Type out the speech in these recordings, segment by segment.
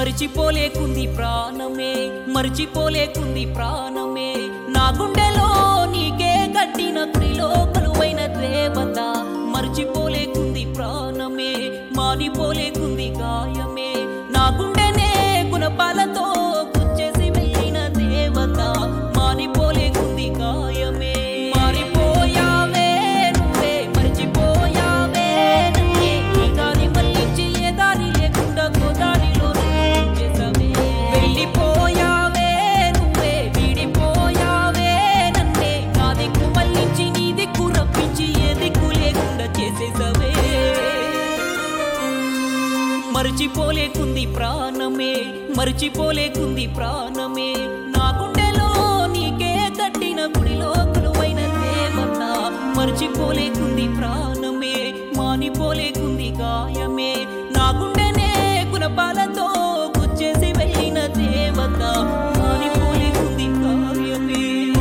మరిచిపోలేకుంది ప్రాణమే మరిచిపోలేకుంది ప్రాణమే నా గుండెలో నీకే కట్టిన గుడిలో కొలువైన దేవత మరిచిపోలేకుంది ప్రాణమే మారిపోలేకుంది గాయమే నా గుండెనే గుణపాలతో గుచ్చేసి వెళ్ళిన దేవత మారిపోలేకుంది గాయమే మారిపోయావే నువ్వే మరిచిపోయావే నన్నే ఈ దారి మళ్ళించి ఏ దారి లేకుండా గోదారిలో చేసావే వెళ్ళిపోయావే నువ్వే విడిపోయావే నన్నే నా దిక్కు మళ్ళించి నీ దిక్కు రప్పించి ఏ దిక్కు లేకుండా చేసేసావే మరచిపోలేకుంది ప్రాణమే మరచిపోలేకుంది ప్రాణమే నా గుండెలో నీకే కట్టిన గుడిలో కొలువైన దేవత మరచిపోలేకుంది ప్రాణమే మానిపోలేకుంది గాయమే నా గుండెనే గుణపాలతో గుచ్చేసి వెళ్ళిన దేవత మానిపోలేకుంది గాయమే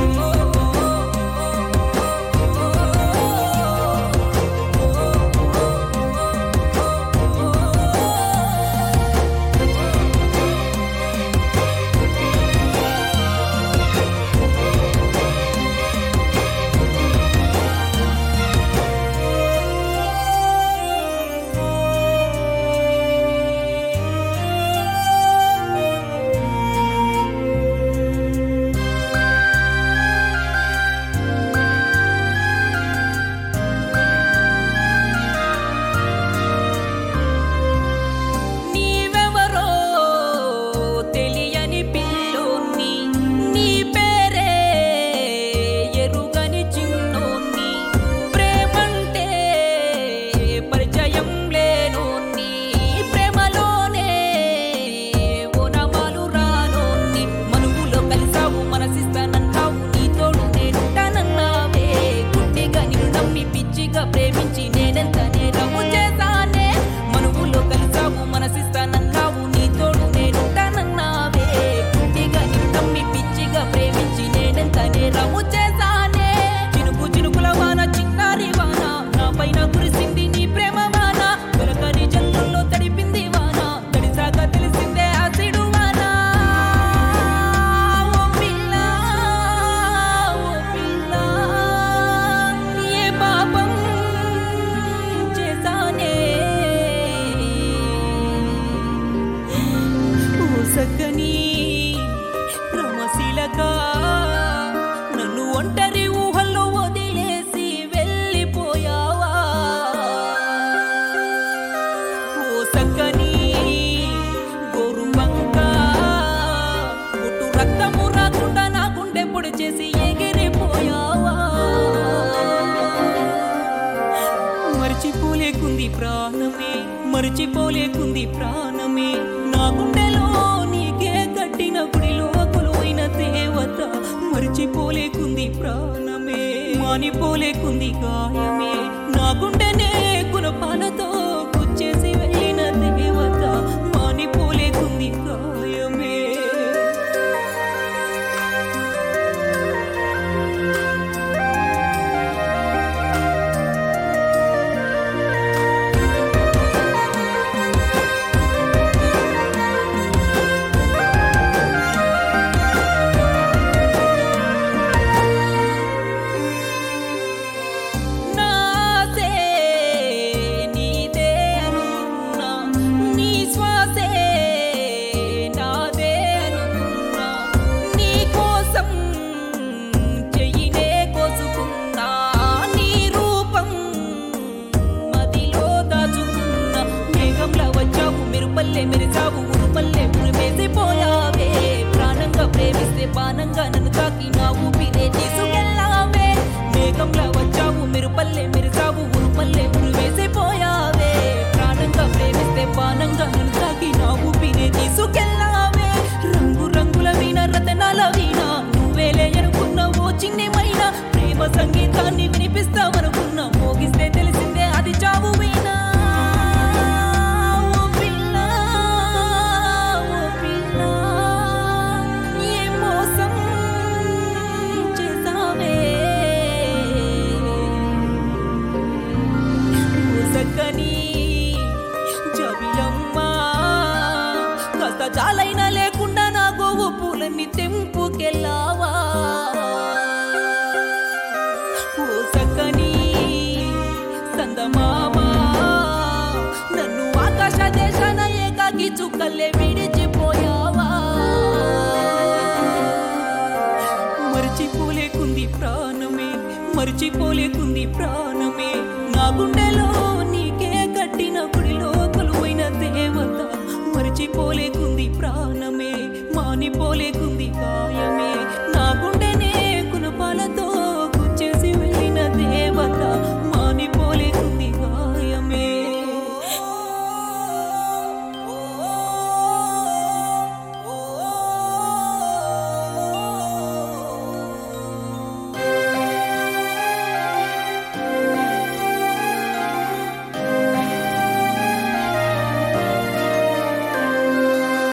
నీవెవరో తెలియని పిల్లోన్ని నీ పేరే ఎరుగని చిన్నోన్ని ప్రేమంటే పరిచయం లేనోన్ని ప్రేమలోనే ఓనమాలు రానోన్ని మనువులో కలిసావు మనసిస్తానన్నావు నీ తోడు నేనుంటానన్నావే గుడ్డిగా నిన్ను నమ్మి పిచ్చిగా ప్రేమించి నేనెంత నేరము చేశానే మనువులో కలిసావు మనసిస్తానన్నావు నీ తోడు నేనుంటానన్నావే గుడ్డిగా నిన్ను నమ్మి పిచ్చిగా ప్రేమించి నేనెంత నేరము చేశానే చినుకు చినుకుల వాన చిన్నారి వాన నా పైన కురిసింది నీ ప్రేమ వాన దొరకని జల్లుల్లో తడిపింది వాన తడిసాక తెలిసిందే ఆసిడు వాన ఓ పిల్ల ఓ పిల్ల ఏ పాపం చేశానే ఓ సక్కని రమశీలక నన్ను ఒంటరి ఊహల్లో వదిలేసి వెళ్ళిపోయావా ఓ సక్కని గోరుబంక పుట్టు రక్తము రాకుండా నా గుండె పొడి చేసి ఎగిరిపోయావా మర్చిపోలేకుంది ప్రాణమే మర్చిపోలేకుంది ప్రాణమే నా గుండెలో నీకే కట్టిన గుడిలో కొలువైన దేవత మర్చిపోలేకుంది ప్రాణమే మానిపోలేకుంది గాయమే నా గుండెనే గుణపాలతో గుచ్చేసి వెళ్ళిన దేవత మానిపోలేకుంది గాయమే నాసే నీదే అనుకున్నా నీ శ్వాసే నాదే అనుకున్నా నీ కోసం చెయ్యినే కోసుకున్నా నీ రూపం మదిలో దాచుకున్నా మేఘంలా వచ్చావు మెరుపల్లె మెరిసావు ఉరుపల్లె ఉరిమేసిపోయావే ప్రాణంగా ప్రేమిస్తే బాణంగా నన్ను తాకి నా ఊపిరే తీసుకెళ్ళావే మేఘంలా వచ్చావు మెరుపల్లె మెరిసావు ఉరుపల్లె ఉరివేసిపోయావే ప్రాణంగా ప్రేమిస్తే బాణంగా నన్ను తాకి నా ఊపిరే తీసుకెళ్ళావే రంగు రంగుల వీణ రతనాల వీణ నువ్వేలే అనుకున్న ఓ చిన్నమైన ప్రేమ సంగీతాన్ని వినిపిస్తావనుకున్నా మోగిస్తే తెలిసిందే అది చావు వీణ ఓ పిల్ల, ఓ పిల్ల, ఏ మోసం చేసావే ఓ సక్కని జబిలమ్మ కాస్త చుక్కల్లే విడిచిపోయావా మర్చిపోలేకుంది ప్రాణమే మర్చిపోలేకుంది ప్రాణమే నా గుండెలో